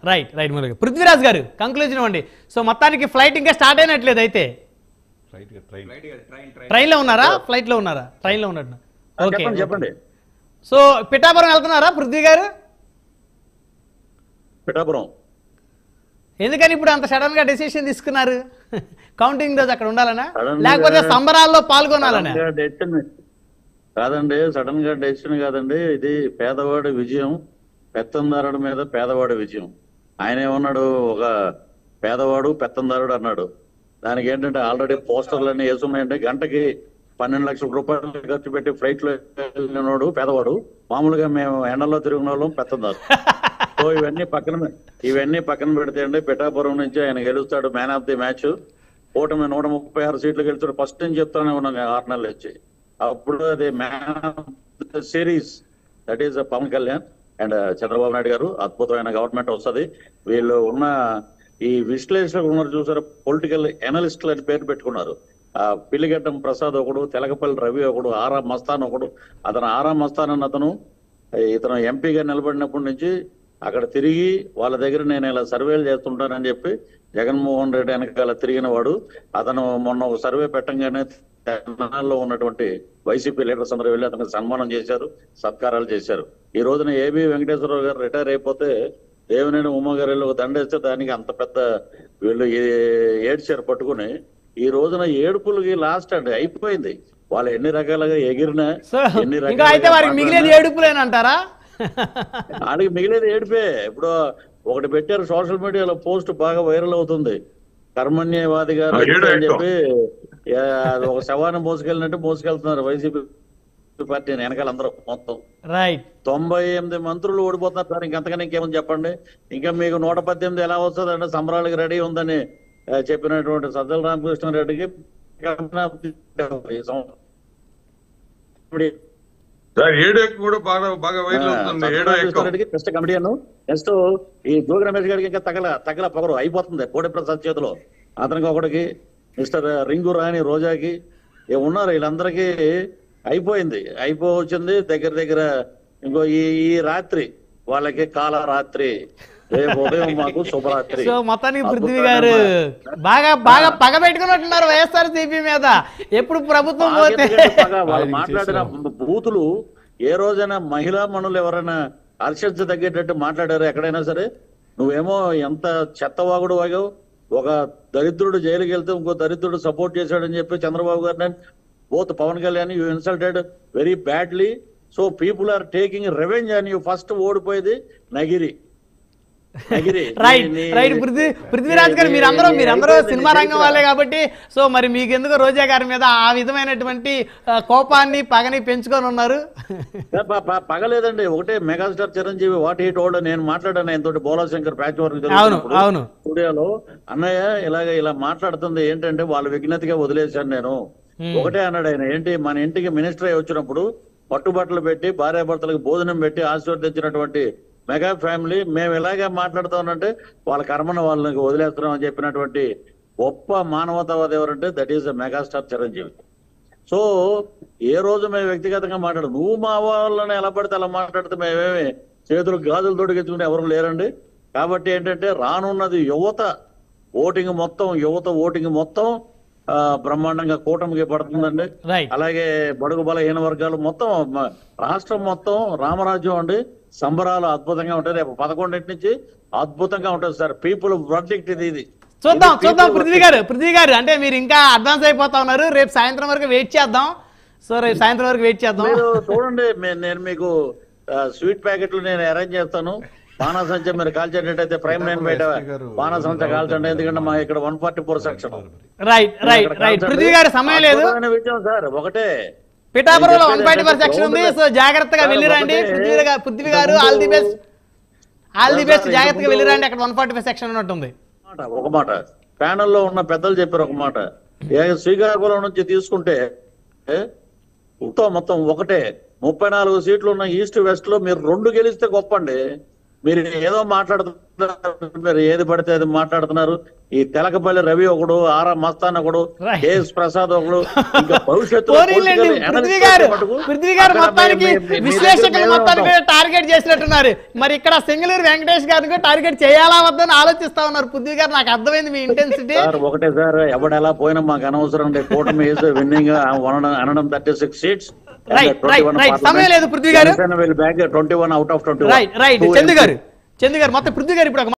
Right right Murali గారు. పృథ్వీరాజ్ గారు conclusion ఇవ్వండి సో మొత్తానికి ఫ్లైట్ ఇంకా స్టార్ట్ అయినట్లేదు అయితే రైట్ ట్రైన్ ట్రైన్లో ఉన్నారా ఫ్లైట్లో ఉన్నారా ట్రైన్లో ఉన్నట్టు ఓకే చెప్పండి చెప్పండి సో పిఠాపురం వెళ్తున్నారా పృథ్వీ గారు పిఠాపురం ఎందుకని ఇప్పుడు అంత సడన్ గా డెసిషన్ తీసుకున్నారు కౌంటింగ్ రోజు అక్కడ ఉండాలనా Sudden గా- లేకపోతే సంబరాల్లో పాల్గొనాలనా సడన్ గా డెసిషన్ కాదండి సడన్ గా డెసిషన్ కాదండి ఇది పేదవాడి విజయం పెత్తందారుడి మీద పేదవాడి విజయం ఆయన ఏమన్నాడు ఒక పేదవాడు పెత్తందారుడు అన్నాడు దానికి ఏంటంటే ఆల్రెడీ పోస్టర్లన్నీ వేసున్నాయంటే గంటకి పన్నెండు లక్షల రూపాయలు ఖర్చు పెట్టి ఫ్లైట్ లో వెళ్ళినోడు పేదవాడు మామూలుగా మేము ఎండలో తిరిగిన వాళ్ళం పెత్తందారు సో ఇవన్నీ పక్కన ఇవన్నీ పక్కన పెడితే అండి పిఠాపురం నుంచి ఆయన గెలుస్తాడు మ్యాన్ ఆఫ్ ది మ్యాచ్ కూటమి నూట ముప్పై ఆరు సీట్లు గెలుస్తాడు ఫస్ట్ నుంచి చెప్తానే ఉన్నాను నేను ఆరు నెలలు వచ్చి అప్పుడు అది man of the series that is Pawan Kalyan and Chandrababu Naidu గారు అద్భుతమైన గవర్నమెంట్ వస్తది వీళ్ళు ఉన్న ఈ విశ్లేషకులు ఉన్నారు చూసారు పొలిటికల్ ఎనలిస్టులు అని పేరు పెట్టుకున్నారు ఆ పిల్లిగడ్డం ప్రసాద్ ఒకడు తెలకపల్లి రవి ఒకడు ఆరా మస్తాన్ ఒకడు అతను ఆరా మస్తాన్ అన్న అతను ఇతను ఎంపీగా నిలబడినప్పటి నుంచి అక్కడ తిరిగి వాళ్ళ దగ్గర నేను ఇలా సర్వేలు చేస్తుంటానని చెప్పి జగన్మోహన్ రెడ్డి వెనకాల తిరిగిన వాడు అతను మొన్న ఒక సర్వే పెట్టంగానే తెలంగాణలో ఉన్నటువంటి వైసీపీ లీడర్స్ అందరూ వెళ్ళి అతనికి సన్మానం చేశారు సత్కారాలు చేశారు ఈ రోజున ఏబి వెంకటేశ్వరరావు గారు రిటైర్ అయిపోతే దేవినేని ఉమ్మ గారు వెళ్ళి ఒక దండేస్తే దానికి అంత పెద్ద వీళ్ళు ఏ- ఏడ్చారు పట్టుకుని ఈ రోజున ఏడుపులకి లాస్ట్ అండి అయిపోయింది వాళ్ళు ఎన్ని రకాలుగా ఎగిరినా సో ఎన్ని ఇంకా అయితే వారికి మాట్లాడినా- మిగిలేది ఏడుపులేనంటారా ఆడికి మిగిలేదు ఏడిపే ఇప్పుడు ఒకటి పెట్టారు సోషల్ మీడియాలో పోస్ట్ బాగా వైరల్ అవుతుంది కర్మణ్యవాది గారు ఆ, ఏడు అని ఎక్కువ. చెప్పి ఆ, అది ఒక శవాన్ని మోసుకెళ్ళినట్టు మోసుకెళ్తున్నారు వైసీపీ పార్టీ వెనకాల అందరూ మొత్తం రైట్ తొంభై ఎనిమిది మంత్రులు ఓడిపోతున్నారు సార్ ఇంకంతకన్నా ఇంకేమని చెప్పండి ఇంకా మీకు నూట పద్దెనిమిది ఎలా వస్తుంది అంటే సంబరాలకి రెడీ ఉందని ఆ, చెప్పినటువంటి సజ్జల రామకృష్ణారెడ్డికి ఈ సంవత్సరం ఇప్పుడు సార్ ఏడు ఎక్కువ కూడా బాగా బాగా వైరల్ అవుతుంది ఏడో ఎక్కువ రెడ్డికి నెక్స్ట్ కమిడియన్ నెక్స్ట్ ఈ జోగి రమేష్ గారికి ఇంకా తగల తగల పొగరు అయిపోతుంది కోడి ప్రసాద్ చేతిలో అతనికి ఒకటికి మిస్టర్ రింగు రాణి రోజాకి ఏ ఉన్నారు వీళ్ళందరికీ అయిపోయింది అయిపోవచ్చింది దగ్గర దగ్గర ఇంకో ఈ ఈ రాత్రి వాళ్ళకి కాల రాత్రి రేపు ఉదయం మాకు శుభరాత్రి సో మొత్తానికి పృథ్వీ గారు బాగా బాగా పగ పెట్టుకున్నట్టున్నారు వైఎస్ఆర్ సిపి మీద ఎప్పుడు ప్రభుత్వం పోతే ఎందుకంటే పగ వాళ్ళు ఆయన మాట్లాడిన బూతులు ఏ రోజైనా మహిళా మనులు ఎవరైనా హర్షించ తగ్గేటట్టు మాట్లాడారు ఎక్కడైనా సరే నువ్వేమో ఎంత చెత్తవాగుడు వాగావు ఒక దరిద్రుడు జైలుకి వెళ్తే ఇంకో దరిద్రుడు సపోర్ట్ చేశాడని చెప్పి చంద్రబాబు గారిని both Pawan Kalyan you insulted very badly so people are taking revenge అని యూ ఫస్ట్ ఓడిపోయేది నగిరి నగిరి రైట్ నీ- నీ- రైట్ పృథ్వీ పృథ్వీరాజ్ గారు మీరందరూ నీ- మీరందరూ అయిపోయింది, సినిమా నీ రంగం చరిత్ర. వాళ్ళే కాబట్టి సో మరి మీకు ఎందుకు రోజా గారి మీద ఆ విధమైనటువంటి ఆ, కోపాన్ని పగని పెంచుకొని ఉన్నారు ప- ప- ప- పగలేదండి ఒకటే megastar Chiranjeevi what he told నేను మాట్లాడాను ఆయన తోటి బోలా శంకర్ ప్యాచ్ వర్క్ అవును, అవును. స్టూడియోలో అన్నయ్య ఇలాగ ఇలా మాట్లాడుతుంది ఏంటంటే వాళ్ళ విఘ్నతగా వదిలేశాను నేను ఒకటే అన్నాడు ఆయన ఏంటి మన ఇంటికి మినిస్టర్ అయి వచ్చినప్పుడు పట్టుబట్టలు పెట్టి భార్యాభర్తలకు భోజనం పెట్టి ఆశీర్వదించినటువంటి మెగా ఫ్యామిలీ మేము ఇలాగే మాట్లాడుతామంటే వాళ్ళ కర్మను వాళ్ళకి వదిలేస్తున్నాం అని చెప్పినటువంటి గొప్ప మానవతావాది ఎవరంటే that is megastar Chiranjeevi so ఏ రోజు మేము వ్యక్తిగతంగా మాట్లాడు నువ్వు మా వాళ్ళని ఎలా పడితే అలా మాట్లాడితే మేమేమి చేతులు గాజులు తొడిగించుకుంటే ఎవరు లేరండి కాబట్టి ఏంటంటే రానున్నది యువత ఓటింగ్ మొత్తం యువత ఓటింగ్ మొత్తం ఆ, బ్రహ్మాండంగా కూటమికి పడుతుందండి రైట్ అలాగే బడుగు బలహీన వర్గాలు మొత్తం మ- రాష్ట్రం మొత్తం రామరాజ్యం అండి సంబరాలు అద్భుతంగా ఉంటాయి రేపు పదకొండింటి నుంచి అద్భుతంగా ఉంటుంది సార్ పీపుల్ వర్డిక్ట్ ఇది ఇది చూద్దాం ఇది చూద్దాం people పృథ్వీ గారు పృథ్వీ గారు అంటే మీరు ఇంకా అడ్వాన్స్ అయిపోతా ఉన్నారు రేపు సాయంత్రం వరకు వెయిట్ చేద్దాం సో రేపు సాయంత్రం వరకు వెయిట్ చేద్దాం మీరు చూడండి మే- నేను మీకు ఆ, స్వీట్ ప్యాకెట్లు నేను అరేంజ్ చేస్తాను బాణాసంచ మీరు కాల్చేటట్టయితే ప్రైమ్ లైన్ బయట బాణాసంచ కాల్చండి ఎందుకంటే మా ఇక్కడ one forty four section right right right Prithvi గారు సమయం లేదు విషయం సార్ ఒకటే పిఠాపురంలో వన్ నేను ఫార్టీ ఫర్ చెప్పేది సెక్షన్ ఉంది ఏంటంటే సో జాగ్రత్తగా సార్, వెళ్ళిరండి ఒకటే పృథ్వీ గారు పృథ్వీ గారు all the best all the sir, best ఇంతకు జాగ్రత్తగా ముందు- వెళ్ళిరండి అక్కడ వన్ ఫార్టీ ఫైవ్ సెక్షన్ ఉన్నట్టుంది మాట ఒక మాట ప్యానెల్ లో ఉన్న పెద్దలు చెప్పారు ఒక మాట ఏ శ్రీకాకుళం నుంచి తీసుకుంటే ఏ, మొత్తం మొత్తం ఒకటే ముప్పై నాలుగు సీట్లు ఉన్న ఈస్ట్ వెస్ట్ లో మీరు రెండు గెలిస్తే గొప్ప అండి మీరు ఏదో మాట్లాడుతున్నారు మీరు ఏది పడితే అది మాట్లాడుతున్నారు ఈ తెలకపల్లి రవి ఒకడు ఆరా మస్తాన్ ఒకడు Right. కేఎస్ ప్రసాద్ ఒకడు ఇంకా భవిష్యత్తులో పోనీలేండి political పృథ్వీ analyst గారు మటుకు పృథ్వీ గారు అక్కడ మొత్తానికి మీ- మీ- మీ విశ్లేషకులు దగ్గర మొత్తానికి మేమే ఉంటాం. టార్గెట్ చేసినట్టున్నారు మరి ఇక్కడ సింగళూరు వెంకటేష్ గారిని కూడా టార్గెట్ చేయాలా వద్దని ఆలోచిస్తా ఉన్నారు పృథ్వీ గారు నాకు అర్థమైంది మీ ఇంటెన్సిటీ సార్ ఒకటే సార్ ఎవడు ఎలా పోయినా మాకు అనవసరం అంటే కూటమి వేసి విన్నింగ్ అనడం thirty six seats Right, right, right. సమయం లేదు పృథ్వీ గారు. Twenty one out of twenty right right Chandu గారు చందు గారు మొత్తం పృథ్వీ గారు ఇప్పుడు ఒక